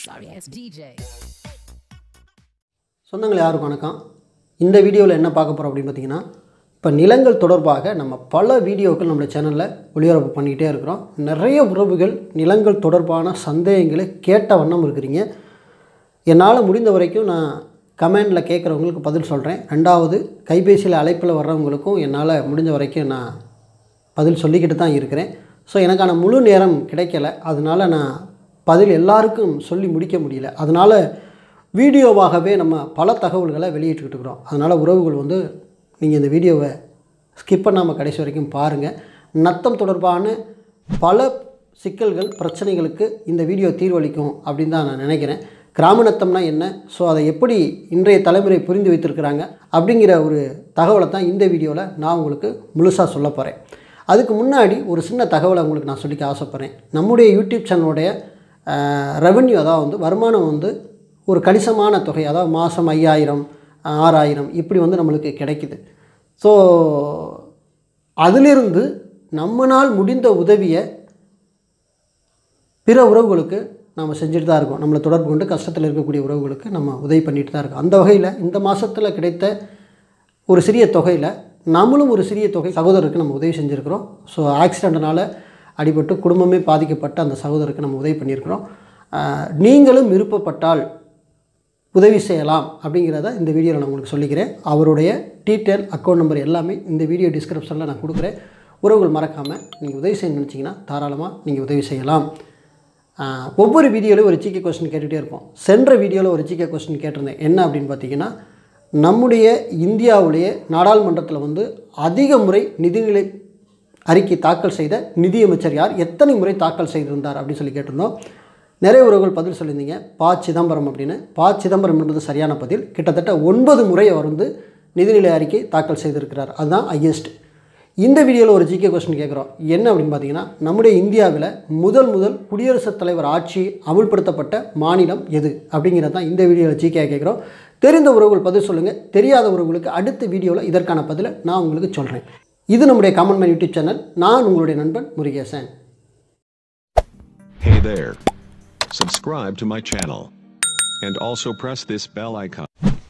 Sorry ass DJ. சொந்தங்கள் யாருக்கும் வணக்கம் இந்த வீடியோவில் என்ன பார்க்க போகிறோம் அப்படின்னு பார்த்தீங்கன்னா இப்போ நிலங்கள் தொடர்பாக நம்ம பல வீடியோக்கள் நம்மளோட சேனலில் ஒளிபரப்பு பண்ணிக்கிட்டே இருக்கிறோம் நிறைய உறவுகள் நிலங்கள் தொடர்பான சந்தேகங்களை கேட்ட வண்ணம் இருக்கிறீங்க என்னால் முடிந்த வரைக்கும் நான் கமெண்டில் கேட்குறவங்களுக்கு பதில் சொல்கிறேன் ரெண்டாவது கைபேசியில் அழைப்பில் வர்றவங்களுக்கும் என்னால் முடிஞ்ச வரைக்கும் நான் பதில் சொல்லிக்கிட்டு தான் இருக்கிறேன் ஸோ எனக்கான முழு நேரம் கிடைக்கல அதனால் நான் பதில் எல்லாருக்கும் சொல்லி முடிக்க முடியல அதனால் வீடியோவாகவே நம்ம பல தகவல்களை வெளியிட்டுக்கிட்டு இருக்கிறோம் அதனால் உறவுகள் வந்து நீங்கள் இந்த வீடியோவை ஸ்கிப் பண்ணாமல் கடைசி வரைக்கும் பாருங்கள் நத்தம் தொடர்பான பல சிக்கல்கள் பிரச்சனைகளுக்கு இந்த வீடியோ தீர்வளிக்கும் அப்படின்னு தான் நான் நினைக்கிறேன் கிராம நத்தம்னா என்ன ஸோ அதை எப்படி இன்றைய தலைமுறை புரிந்து வைத்திருக்கிறாங்க அப்படிங்கிற ஒரு தகவலை தான் இந்த வீடியோவில் நான் உங்களுக்கு முழுசாக சொல்ல போகிறேன் அதுக்கு முன்னாடி ஒரு சின்ன தகவலை உங்களுக்கு நான் சொல்லிக்க ஆசைப்பட்றேன் நம்முடைய யூடியூப் சேனலுடைய ரெவென்யூ அதாவது வந்து வருமானம் வந்து ஒரு கணிசமான தொகை அதாவது மாதம் ஐயாயிரம் ஆறாயிரம் இப்படி வந்து நம்மளுக்கு கிடைக்குது ஸோ அதிலிருந்து நம்மனால் முடிந்த உதவியை பிற உறவுகளுக்கு நம்ம செஞ்சுட்டு தான் இருக்கோம் நம்மளை தொடர்பு கொண்டு கஷ்டத்தில் இருக்கக்கூடிய உறவுகளுக்கு நம்ம உதவி பண்ணிட்டு தான் இருக்கோம் அந்த வகையில் இந்த மாதத்தில் கிடைத்த ஒரு சிறிய தொகையில் நம்மளும் ஒரு சிறிய தொகை சகோதரருக்கு நம்ம உதவி செஞ்சுருக்கிறோம் ஸோ ஆக்சிடெண்ட்னால் அடிபட்டு குடும்பமே பாதிக்கப்பட்ட அந்த சகோதரருக்கு நம்ம உதவி பண்ணியிருக்கிறோம் ஆஹ், நீங்களும் விருப்பப்பட்டால் உதவி செய்யலாம் அப்படிங்கிறத இந்த வீடியோவில் நான் உங்களுக்கு சொல்லிக்கிறேன் அவருடைய டீட்டெயில் அக்கௌண்ட் நம்பர் எல்லாமே இந்த வீடியோ டிஸ்கிரிப்ஷனில் நான் கொடுக்குறேன் உறவுகள் மறக்காமல் நீங்கள் உதவி செய்ய நினச்சிங்கன்னா தாராளமாக நீங்கள் உதவி செய்யலாம் ஆஹ், ஒவ்வொரு வீடியோலையும் ஒரு ஜிகே கொஸ்டின் கேட்டுகிட்டே இருப்போம் சென்ற வீடியோவில் ஒரு ஜிகே கொஸ்டின் கேட்டிருந்தேன் என்ன அப்படின்னு பார்த்தீங்கன்னா நம்முடைய இந்தியாவுடைய நாடாளுமன்றத்தில் வந்து அதிக முறை நிதிநிலை அறிக்கை தாக்கல் செய்த நிதியமைச்சர் யார் எத்தனை முறை தாக்கல் செய்திருந்தார் அப்படின்னு சொல்லி கேட்டிருந்தோம் நிறைய உறவுகள் பதில் சொல்லியிருந்தீங்க ப சிதம்பரம் அப்படின்னு ப சிதம்பரம் என்பது சரியான பதில் கிட்டத்தட்ட ஒன்பது முறை அவர் வந்து நிதிநிலை அறிக்கை தாக்கல் செய்திருக்கிறார் அதுதான் ஹையஸ்ட் இந்த வீடியோவில் ஒரு ஜிகே கொஸ்டின் கேட்குறோம் என்ன அப்படின்னு பார்த்தீங்கன்னா நம்முடைய இந்தியாவில் முதல் முதல் குடியரசுத் தலைவர் ஆட்சி அமுல்படுத்தப்பட்ட மாநிலம் எது அப்படிங்கிறது தான் இந்த வீடியோவில் ஜிகே கேட்குறோம் தெரிந்த உறவுகள் பதில் சொல்லுங்கள் தெரியாத உறவுகளுக்கு அடுத்த வீடியோவில் இதற்கான பதிலை நான் உங்களுக்கு சொல்கிறேன் இது நம்முடைய காமன் மேன் யூடியூப் சேனல் நான் உங்களுடைய நண்பன் Murugesan Hey there. Subscribe to my channel. And also press this bell icon.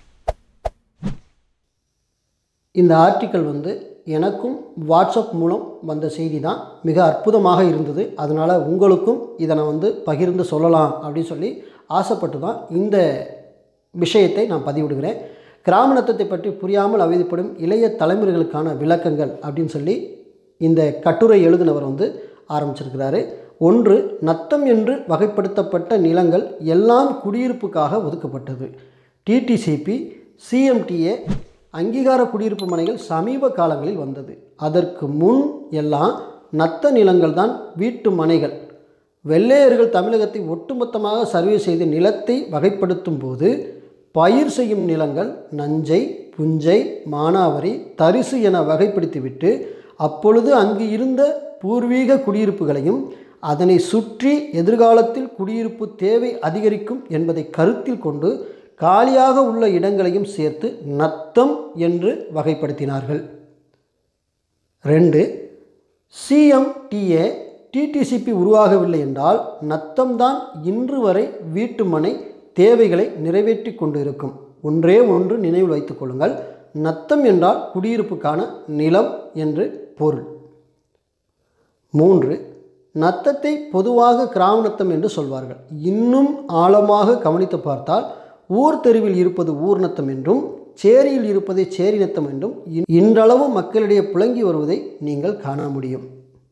இந்த ஆர்டிக்கல் வந்து எனக்கும் வாட்ஸ்அப் மூலம் வந்த செய்தி தான் மிக அற்புதமாக இருந்தது அதனால் உங்களுக்கும் இதை நான் வந்து பகிர்ந்து சொல்லலாம் அப்படின்னு சொல்லி ஆசைப்பட்டு தான் இந்த விஷயத்தை நான் பதிவிடுகிறேன் கிராம நத்தத்தை பற்றி புரியாமல் அவதிப்படும் இளைய தலைமுறைகளுக்கான விளக்கங்கள் அப்படின்னு சொல்லி இந்த கட்டுரை எழுதினவர் வந்து ஆரம்பிச்சிருக்கிறாரு ஒன்று நத்தம் என்று வகைப்படுத்தப்பட்ட நிலங்கள் எல்லாம் குடியிருப்புக்காக ஒதுக்கப்பட்டது டிடிசிபி சிஎம்டிஏ அங்கீகார குடியிருப்பு மனைகள் சமீப காலங்களில் வந்தது அதற்கு முன் எல்லாம் நத்த நிலங்கள் தான் வீட்டு மனைகள் வெள்ளையர்கள் தமிழகத்தை ஒட்டுமொத்தமாக சர்வே செய்து நிலத்தை வகைப்படுத்தும் போது பயிர் செய்யும் நிலங்கள் நஞ்சை புஞ்சை மானாவரி தரிசு என வகைப்படுத்திவிட்டு அப்பொழுது அங்கு இருந்த பூர்வீக குடியிருப்புகளையும் அதனை சுற்றி எதிர்காலத்தில் குடியிருப்பு தேவை அதிகரிக்கும் என்பதை கருத்தில் கொண்டு காலியாக உள்ள இடங்களையும் சேர்த்து நத்தம் என்று வகைப்படுத்தினார்கள் ரெண்டு சிஎம்டிஏ டிடிசிபி உருவாகவில்லை என்றால் நத்தம்தான் இன்று வரை வீட்டுமனை தேவைகளை நிறைவேற்றி கொண்டிருக்கும் ஒன்றே ஒன்று நினைவில் வைத்துக் கொள்ளுங்கள் நத்தம் என்றால் குடியிருப்புக்கான நிலம் என்று பொருள் மூன்று நத்தத்தை பொதுவாக கிராம நத்தம் என்று சொல்வார்கள் இன்னும் ஆழமாக கவனித்து பார்த்தால் ஊர் தெருவில் இருப்பது ஊர் நத்தம் என்றும் சேரியில் இருப்பதை சேரி நத்தம் என்றும் இன்- இன்றளவு மக்களிடையே புழங்கி வருவதை நீங்கள் காண முடியும்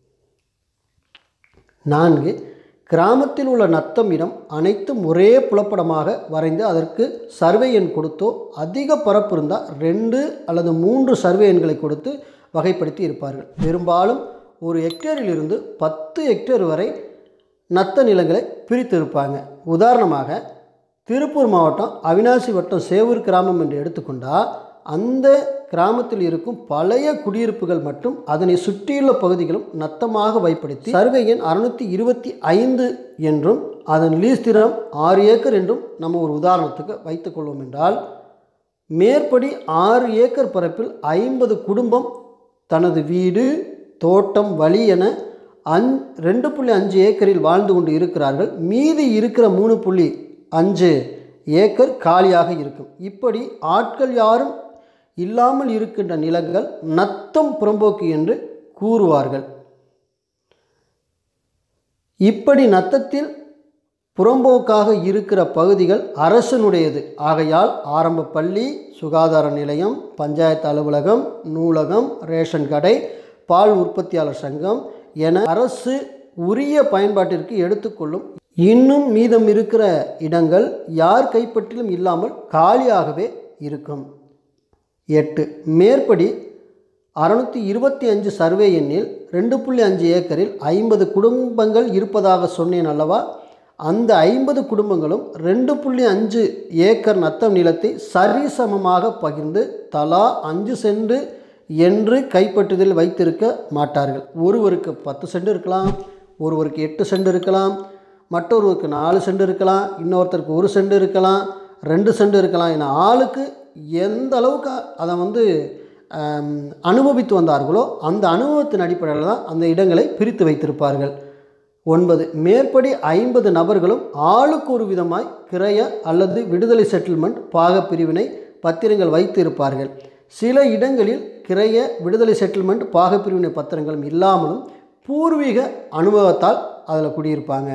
நான்கு கிராமத்தில் உள்ள நத்தம் இடம் அனைத்தும் ஒரே புலப்படமாக வரைந்து அதற்கு சர்வே எண் கொடுத்தோ அதிக பரப்பு இருந்தால் ரெண்டு அல்லது மூன்று சர்வே எண்களை கொடுத்து வகைப்படுத்தி இருப்பார்கள் பெரும்பாலும் ஒரு ஹெக்டேரில் இருந்து பத்து ஹெக்டேர் வரை நத்த நிலங்களை பிரித்து இருப்பாங்க உதாரணமாக திருப்பூர் மாவட்டம் அவினாசி வட்டம் சேவூர் கிராமம் என்று எடுத்துக்கொண்டால் அந்த கிராமத்தில் இருக்கும் பழைய குடியிருப்புகள் மற்றும் அதனை சுற்றியுள்ள பகுதிகளும் நத்தமாக வைப்படுத்தி சர்வே எண் அறுநூற்றி இருபத்தி ஐந்து என்றும் அதன் லீஸ் தினம் ஆறு ஏக்கர் என்றும் நம்ம ஒரு உதாரணத்துக்கு வைத்துக்கொள்வோம் என்றால் மேற்படி ஆறு ஏக்கர் பரப்பில் ஐம்பது குடும்பம் தனது வீடு தோட்டம் வழி என அஞ் ரெண்டு புள்ளி அஞ்சு ஏக்கரில் வாழ்ந்து கொண்டு இருக்கிறார்கள் மீதி இருக்கிற மூணு புள்ளி அஞ்சு ஏக்கர் காலியாக இருக்கும் இப்படி ஆட்கள் யாரும் இல்லாமல் இருக்கின்ற நிலங்கள் நத்தம் புறம்போக்கு என்று கூறுவார்கள் இப்படி நத்தத்தில் புறம்போக்காக இருக்கிற பகுதிகள் அரசனுடையது ஆகையால் ஆரம்ப பள்ளி சுகாதார நிலையம் பஞ்சாயத்து அலுவலகம் நூலகம் ரேஷன் கடை பால் உற்பத்தியாளர் சங்கம் என அரசு உரிய பயன்பாட்டிற்கு எடுத்துக்கொள்ளும் இன்னும் மீதம் இருக்கிற இடங்கள் யார் கைப்பற்றிலும் இல்லாமல் காலியாகவே இருக்கும் எட்டு மேற்படி அறுநூற்றி இருபத்தி அஞ்சு சர்வே எண்ணில் ரெண்டு புள்ளி அஞ்சு ஏக்கரில் ஐம்பது குடும்பங்கள் இருப்பதாக சொன்னேன் அல்லவா அந்த ஐம்பது குடும்பங்களும் ரெண்டு புள்ளி அஞ்சு ஏக்கர் நத்தம் நிலத்தை சரிசமமாக பகிர்ந்து தலா அஞ்சு சென்ட் என்று கைப்பற்றுதல் வைத்திருக்க மாட்டார்கள் ஒருவருக்கு பத்து சென்ட் இருக்கலாம் ஒருவருக்கு எட்டு சென்ட் இருக்கலாம் மற்றொருவருக்கு நாலு சென்ட் இருக்கலாம் இன்னொருத்தருக்கு ஒரு சென்ட் இருக்கலாம் ரெண்டு சென்ட் இருக்கலாம் என ஆளுக்கு எந்த அளவுக்கு அதை வந்து ஆம், அனுபவித்து வந்தார்களோ அந்த அனுபவத்தின் அடிப்படையில் தான் அந்த இடங்களை பிரித்து வைத்திருப்பார்கள் ஒன்பது மேற்படி ஐம்பது நபர்களும் ஆளுக்கு ஒரு விதமாய் கிரய அல்லது விடுதலை செட்டில்மெண்ட் பாகப்பிரிவினை பத்திரங்கள் வைத்து இருப்பார்கள் சில இடங்களில் கிரய விடுதலை செட்டில்மெண்ட் பாகப்பிரிவினை பத்திரங்களும் இல்லாமலும் பூர்வீக அனுபவத்தால் அதில் குடியிருப்பாங்க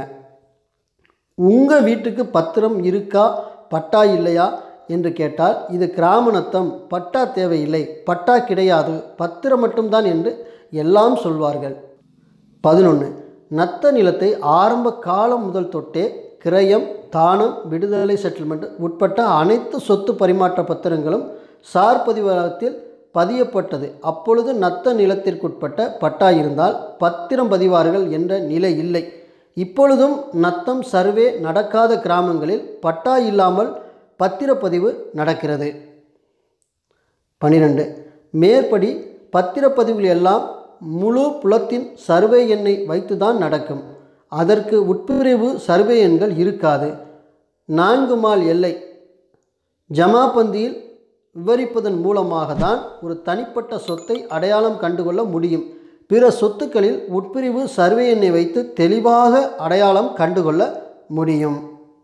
உங்கள் வீட்டுக்கு பத்திரம் இருக்கா பட்டா இல்லையா என்று கேட்டால் இது கிராம நத்தம் பட்டா தேவையில்லை பட்டா கிடையாது பத்திரம் மட்டும்தான் என்று எல்லாம் சொல்வார்கள் பதினொன்று நத்த நிலத்தை ஆரம்ப காலம் முதல் தொட்டே கிரயம் தானம் விடுதலை செட்டில்மெண்ட் உட்பட்ட அனைத்து சொத்து பரிமாற்ற பத்திரங்களும் சார் பதிவகத்தில் பதியப்பட்டது அப்பொழுது நத்த நிலத்திற்குட்பட்ட பட்டா இருந்தால் பத்திரம் பதிவார்கள் என்ற நிலை இல்லை இப்பொழுதும் நத்தம் சர்வே நடக்காத கிராமங்களில் பட்டா இல்லாமல் பத்திரப்பதிவு நடக்கிறது பனிரெண்டு மேற்படி பத்திரப்பதிவுகள் எல்லாம் முழு புலத்தின் சர்வே எண்ணை வைத்துதான் நடக்கும் அதற்கு உட்பிரிவு சர்வே எண்கள் இருக்காது நான்கு மால் எல்லை ஜமாபந்தியில் விவரிப்பதன் மூலமாக தான் ஒரு தனிப்பட்ட சொத்தை அடையாளம் கண்டுகொள்ள முடியும் பிற சொத்துக்களில் உட்பிரிவு சர்வே எண்ணை வைத்து தெளிவாக அடையாளம் கண்டுகொள்ள முடியும்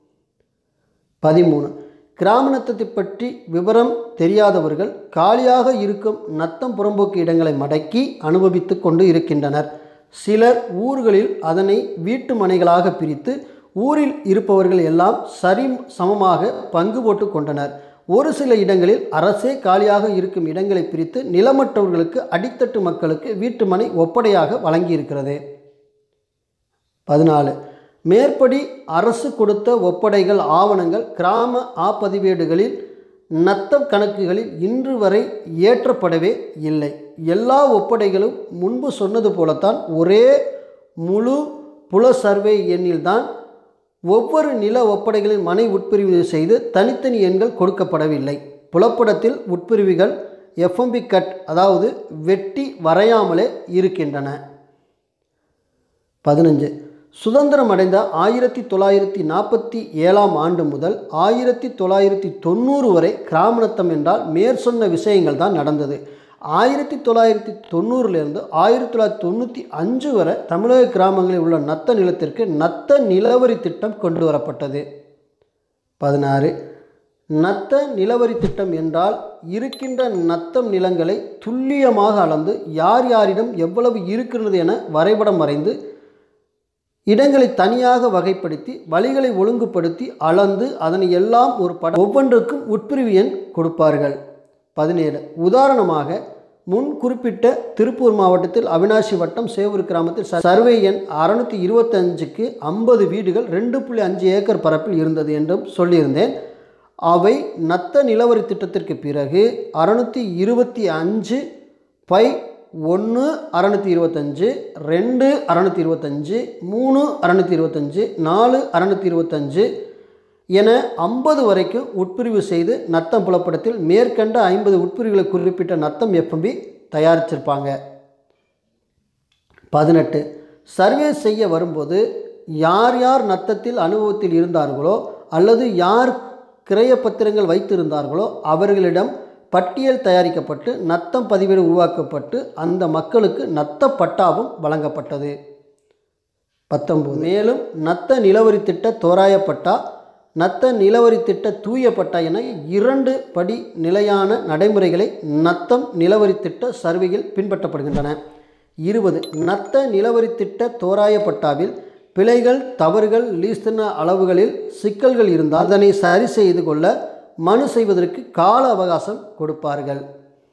பதிமூணு கிராம நத்தத்தை பற்றி விவரம் தெரியாதவர்கள் காலியாக இருக்கும் நத்தம் புறம்போக்கு இடங்களை மடக்கி அனுபவித்து கொண்டு இருக்கின்றனர் சிலர் ஊர்களில் அதனை வீட்டு மனைகளாக பிரித்து ஊரில் இருப்பவர்கள் எல்லாம் சரி சமமாக பங்கு போட்டு கொண்டனர் ஒரு சில இடங்களில் அரசே காலியாக இருக்கும் இடங்களை பிரித்து நிலமற்றவர்களுக்கு அடித்தட்டு மக்களுக்கு வீட்டு மனை ஒப்படையாக வழங்கியிருக்கிறது பதினாலு மேற்படி அரசு கொடுத்த ஒப்படைகள் ஆவணங்கள் கிராம ஆப்பதிவேடுகளில் நத்தம் கணக்குகளில் இன்று வரை ஏற்றப்படவே இல்லை எல்லா ஒப்படைகளும் முன்பு சொன்னது போலத்தான் ஒரே முழு புல சர்வே எண்ணில்தான் ஒவ்வொரு நில ஒப்படைகளின் மனை உட்பிரிவு செய்து தனித்தனி எண்கள் கொடுக்கப்படவில்லை புலப்படத்தில் உட்பிரிவுகள் எஃப்எம்பி கட் அதாவது வெட்டி வரையாமலே இருக்கின்றன பதினஞ்சு சுதந்திரம் அடைந்த ஆயிரத்தி தொள்ளாயிரத்தி நாற்பத்தி ஏழாம் ஆண்டு முதல் ஆயிரத்தி தொள்ளாயிரத்தி தொண்ணூறு வரை கிராமநத்தம் என்றால் மேற்சொன்ன விஷயங்கள் தான் நடந்தது ஆயிரத்தி தொள்ளாயிரத்தி தொண்ணூறுலேருந்து ஆயிரத்தி தொள்ளாயிரத்தி தொண்ணூற்றி அஞ்சு வரை தமிழக கிராமங்களில் உள்ள நத்த நிலத்திற்கு நத்த நிலவரி திட்டம் கொண்டு வரப்பட்டது பதினாறு நத்த நிலவரி திட்டம் என்றால் இருக்கின்ற நத்தம் நிலங்களை துல்லியமாக அளந்து யார் யாரிடம் எவ்வளவு இருக்கிறது என வரைபடம் வரைந்து இடங்களை தனியாக வகைப்படுத்தி வழிகளை ஒழுங்குபடுத்தி அளந்து அதனை எல்லாம் ஒரு படம் ஒவ்வொன்றுக்கும் உட்பிரிவு எண் கொடுப்பார்கள் பதினேழு உதாரணமாக முன் குறிப்பிட்ட திருப்பூர் மாவட்டத்தில் அவினாசி வட்டம் சேவூர் கிராமத்தில் ச- சர்வே எண் அறுநூற்றி இருபத்தஞ்சுக்கு ஐம்பது வீடுகள் ரெண்டு புள்ளி அஞ்சு ஏக்கர் பரப்பில் இருந்தது என்றும் சொல்லியிருந்தேன் அவை நத்த நிலவரி திட்டத்திற்கு பிறகு அறுநூற்றி இருபத்தி அஞ்சு பை ஒன்று அறநூற்றி இருபத்தஞ்சு ரெண்டு அறநூற்றி இருபத்தஞ்சு மூணு அறநூற்றி இருபத்தஞ்சு நாலு அறநூற்றி இருபத்தஞ்சு என ஐம்பது வரைக்கும் உட்பிரிவு செய்து நத்தம் புலப்படத்தில் மேற்கண்ட ஐம்பது உட்பிரிவுகளை குறிப்பிட்ட நத்தம் எஃப்எம்பி தயாரிச்சிருப்பாங்க பதினெட்டு சர்வே செய்ய வரும்போது யார் யார் நத்தத்தில் அனுபவத்தில் இருந்தார்களோ அல்லது யார் கிரய பத்திரங்கள் வைத்திருந்தார்களோ அவர்களிடம் பட்டியல் தயாரிக்கப்பட்டு நத்தம் பதிவேடு உருவாக்கப்பட்டு அந்த மக்களுக்கு நத்த பட்டாவும் வழங்கப்பட்டது பத்தொன்பது மேலும் நத்த நிலவரி திட்ட தோராய பட்டா நத்த நிலவரி திட்ட தூய பட்டா என இரண்டு படி நிலையான நடைமுறைகளை நத்தம் நிலவரி திட்ட சர்வேயில் பின்பற்றப்படுகின்றன இருபது நத்த நிலவரி திட்ட தோராய பட்டாவில் பிழைகள் தவறுகள் லீஸ்தன அளவுகளில் சிக்கல்கள் இருந்தால் அதனை சரி செய்து கொள்ள மனு செய்வதற்கு கால அவகாசம் கொடுப்பார்கள்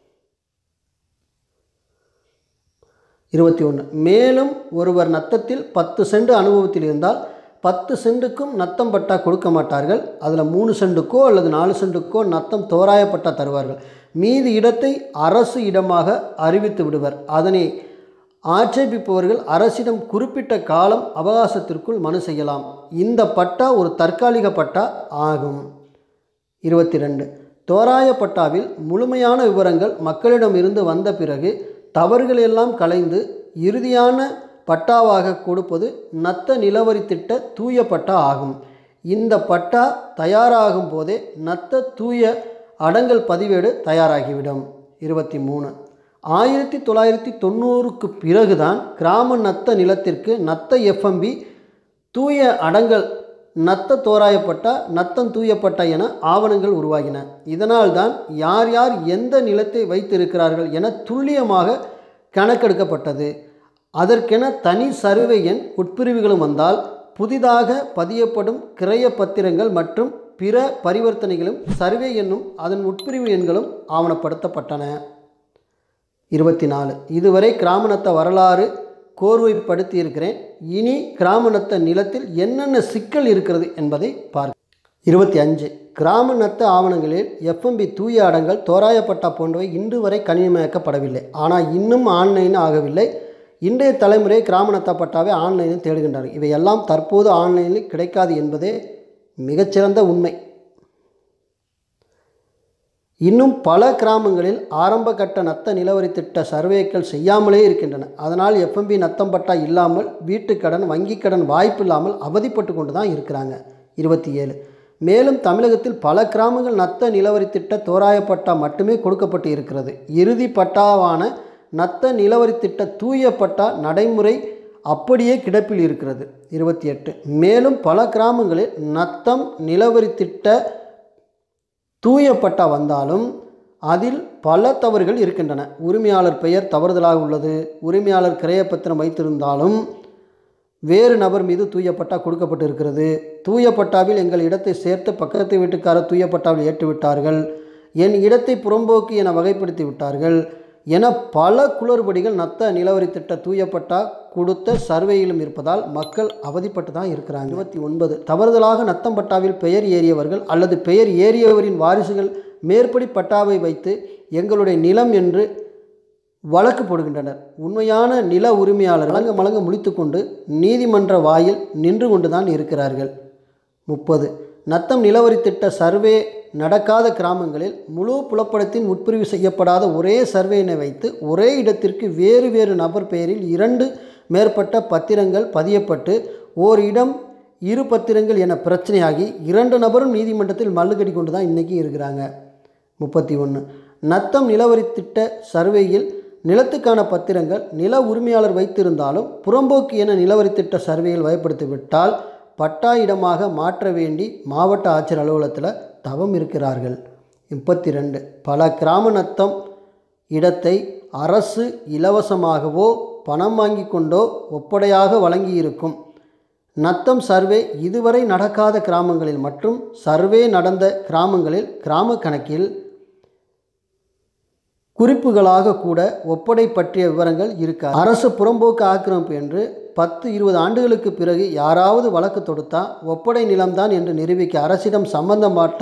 இருபத்தி ஒன்று மேலும் ஒருவர் நத்தத்தில் பத்து சென்ட் அனுபவத்தில் இருந்தால் பத்து சென்ட்டுக்கும் நத்தம் பட்டா கொடுக்க மாட்டார்கள் அதில் மூணு சென்ட்டுக்கோ அல்லது நாலு சென்ட்டுக்கோ நத்தம் தோராய பட்டா தருவார்கள் மீதி இடத்தை அரசு இடமாக அறிவித்து விடுவர் அதனை ஆட்சேபிப்பவர்கள் அரசிடம் குறிப்பிட்ட காலம் அவகாசத்திற்குள் மனு செய்யலாம் இந்த பட்டா ஒரு தற்காலிக பட்டா ஆகும் இருபத்தி ரெண்டு தோராய பட்டாவில் முழுமையான விவரங்கள் மக்களிடம் இருந்து வந்த பிறகு தவறுகள் எல்லாம் கலைந்து இறுதியான பட்டாவாக கொடுப்பது நத்த நிலவரி திட்ட தூய பட்டா ஆகும் இந்த பட்டா தயாராகும் போதே நத்த தூய அடங்கல் பதிவேடு தயாராகிவிடும் இருபத்தி மூணு ஆயிரத்தி தொள்ளாயிரத்தி தொண்ணூறுக்கு பிறகுதான் கிராம நத்த நிலத்திற்கு நத்த எஃப்எம்பி தூய அடங்கல் நத்த தோராயப்பட்டா நத்தம் தூயப்பட்டா என ஆவணங்கள் உருவாகின இதனால்தான் யார் யார் எந்த நிலத்தை வைத்திருக்கிறார்கள் என துல்லியமாக கணக்கெடுக்கப்பட்டது அதற்கென தனி சர்வே எண் உட்பிரிவுகளும் வந்தால் புதிதாக பதியப்படும் கிரய பத்திரங்கள் மற்றும் பிற பரிவர்த்தனைகளும் சர்வே எண்ணும் அதன் உட்பிரிவு எண்களும் ஆவணப்படுத்தப்பட்டன இருபத்தி நாலு இதுவரை கிராமநத்த வரலாறு கோர்வைப்படுத்தி இருக்கிறேன் இனி கிராமநத்த நிலத்தில் என்னென்ன சிக்கல் இருக்கிறது என்பதை பார்க்க இருபத்தி அஞ்சு கிராம நத்த ஆவணங்களில் எஃப்எம்பி தூய அடங்கல் தோராயப்பட்டா போன்றவை இன்று வரை கணினிமயக்கப்படவில்லை ஆனால் இன்னும் ஆன்லைன் ஆகவில்லை இன்றைய தலைமுறை கிராம நத்த பட்டாவை ஆன்லைனில் தேடுகின்றனர் இவையெல்லாம் தற்போது ஆன்லைனில் கிடைக்காது என்பதே மிகச்சிறந்த உண்மை இன்னும் பல கிராமங்களில் ஆரம்ப கட்ட நத்த நிலவரி திட்ட சர்வேக்கள் செய்யாமலே இருக்கின்றன அதனால் எஃப்எம்பி நத்தம் பட்டா இல்லாமல் வீட்டுக்கடன் வங்கிக் கடன் வாய்ப்பு இல்லாமல் அவதிப்பட்டு கொண்டு தான் இருக்கிறாங்க இருபத்தி ஏழு மேலும் தமிழகத்தில் பல கிராமங்கள் நத்த நிலவரி திட்ட தோராய பட்டா மட்டுமே கொடுக்கப்பட்டு இருக்கிறது இறுதி பட்டாவான நத்த நிலவரி திட்ட தூய பட்டா நடைமுறை அப்படியே கிடப்பில் இருக்கிறது இருபத்தி எட்டு மேலும் பல கிராமங்களில் நத்தம் நிலவரி திட்ட தூய பட்டா வந்தாலும் அதில் பல தவறுகள் இருக்கின்றன உரிமையாளர் பெயர் தவறுதலாக உள்ளது உரிமையாளர் கிரயப்பத்திரம் வைத்திருந்தாலும் வேறு நபர் மீது தூய பட்டா கொடுக்கப்பட்டு இருக்கிறது தூய பட்டாவில் எங்கள் இடத்தை சேர்த்து பக்கத்து வீட்டுக்காரர் தூய பட்டாவில் ஏற்றுவிட்டார்கள் என் இடத்தை புறம்போக்கு என வகைப்படுத்தி விட்டார்கள் என பல குளறுபடிகள் நத்த நிலவரி திட்ட தூய பட்டா கொடுத்த சர்வேயிலும் இருப்பதால் மக்கள் அவதிப்பட்டு தான் இருக்கிறாங்க இருபத்தி ஒன்பது தவறுதலாக நத்தம் பட்டாவில் பெயர் ஏறியவர்கள் அல்லது பெயர் ஏறியவரின் வாரிசுகள் மேற்படி பட்டாவை வைத்து எங்களுடைய நிலம் என்று வழக்கு போடுகின்றனர் உண்மையான நில உரிமையாளர் மலங்க மலங்க முழித்துக்கொண்டு நீதிமன்ற வாயில் நின்று கொண்டுதான் இருக்கிறார்கள் முப்பது நத்தம் நிலவரி திட்ட சர்வே நடக்காத கிராமங்களில் முழு புலப்படத்தின் உட்பிரிவு செய்யப்படாத ஒரே சர்வேனை வைத்து ஒரே இடத்திற்கு வேறு வேறு நபர் பெயரில் இரண்டு மேற்பட்ட பத்திரங்கள் பதியப்பட்டு ஓர் இடம் இரு பத்திரங்கள் என பிரச்சனையாகி இரண்டு நபரும் நீதிமன்றத்தில் மல்லுக்கடி கொண்டு தான் இன்றைக்கி இருக்கிறாங்க முப்பத்தி ஒன்று நத்தம் நிலவரி திட்ட சர்வேயில் நிலத்துக்கான பத்திரங்கள் நில உரிமையாளர் வைத்திருந்தாலும் புறம்போக்கு என நிலவரி திட்ட சர்வேயில் வயப்படுத்திவிட்டால் பட்டா இடமாக மாற்ற வேண்டி மாவட்ட ஆட்சியர் அலுவலகத்தில் தவம் இருக்கிறார்கள் முப்பத்தி ரெண்டு பல கிராம நத்தம் இடத்தை அரசு இலவசமாகவோ பணம் வாங்கி கொண்டோ ஒப்படையாக வழங்கியிருக்கும் நத்தம் சர்வே இதுவரை நடக்காத கிராமங்களில் மற்றும் சர்வே நடந்த கிராமங்களில் கிராம கணக்கில் குறிப்புகளாக கூட ஒப்படை பற்றிய விவரங்கள் இருக்காது அரசு புறம்போக்கு ஆக்கிரமிப்பு என்று பத்து இருபது ஆண்டுகளுக்கு பிறகு யாராவது வழக்கு தொடுத்தா ஒப்படை நிலம்தான் என்று நிரூபிக்க அரசிடம் சம்பந்தப்பட்ட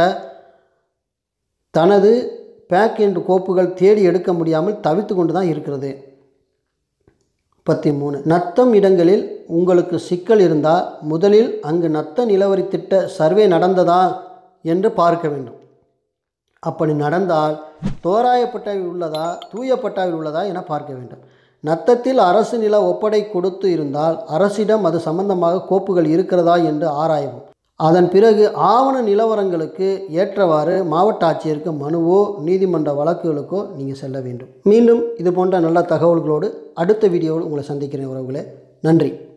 தனது பேக் என்ற கோப்புகள் தேடி எடுக்க முடியாமல் தவித்து கொண்டு தான் இருக்கிறது முப்பத்தி மூணு நத்தம் இடங்களில் உங்களுக்கு சிக்கல் இருந்தால் முதலில் அங்கு நத்த நிலவரி திட்ட சர்வே நடந்ததா என்று பார்க்க வேண்டும் அப்படி நடந்தால் தோராய பட்டாவில் உள்ளதா தூய பட்டாவில் உள்ளதா என பார்க்க வேண்டும் நத்தத்தில் அரசு நில ஒப்படை கொடுத்து இருந்தால் அரசிடம் அது சம்பந்தமாக கோப்புகள் இருக்கிறதா என்று ஆராயவும் அதன் பிறகு ஆவண நிலவரங்களுக்கு ஏற்றவாறு மாவட்ட ஆட்சியருக்கு மனுவோ நீதிமன்ற வழக்குகளுக்கோ நீங்கள் செல்ல வேண்டும் மீண்டும் இது போன்ற நல்ல தகவல்களோடு அடுத்த வீடியோவில் உங்களை சந்திக்கிறேன் உறவுகளே நன்றி